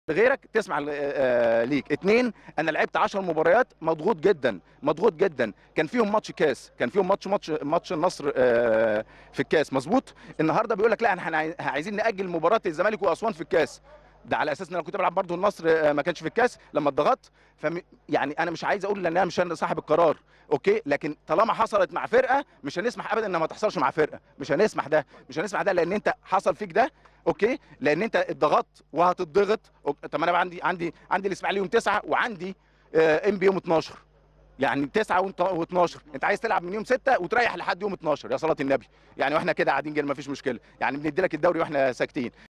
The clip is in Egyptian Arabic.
غيرك تسمع آه، ليك اتنين انا لعبت 10 مباريات مضغوط جدا مضغوط جدا كان فيهم ماتش كاس كان فيهم ماتش ماتش ماتش النصر آه، في الكاس مظبوط النهارده بيقول لك لا احنا عاي- عايزين ناجل مباراه الزمالك واسوان في الكاس ده على اساس ان انا كنت بلعب برضه النصر آه، ما كانش في الكاس لما اتضغطت فم يعني انا مش عايز اقول ان انا مش أنا صاحب القرار اوكي لكن طالما حصلت مع فرقه مش هنسمح ابدا انها ما تحصلش مع فرقه مش هنسمح ده مش هنسمح ده لان انت حصل فيك ده اوكي لان انت اتضغطت وهتتضغط أوك- طب انا بقى عندي عندي عندي الاسماعيلي يوم 9 وعندي ام بي يوم 12 يعني 9 و12 انت عايز تلعب من يوم 6 وتريح لحد يوم 12 يا صلاه النبي يعني واحنا كده قاعدين جنب ما فيش مشكله يعني بندي لك الدوري واحنا ساكتين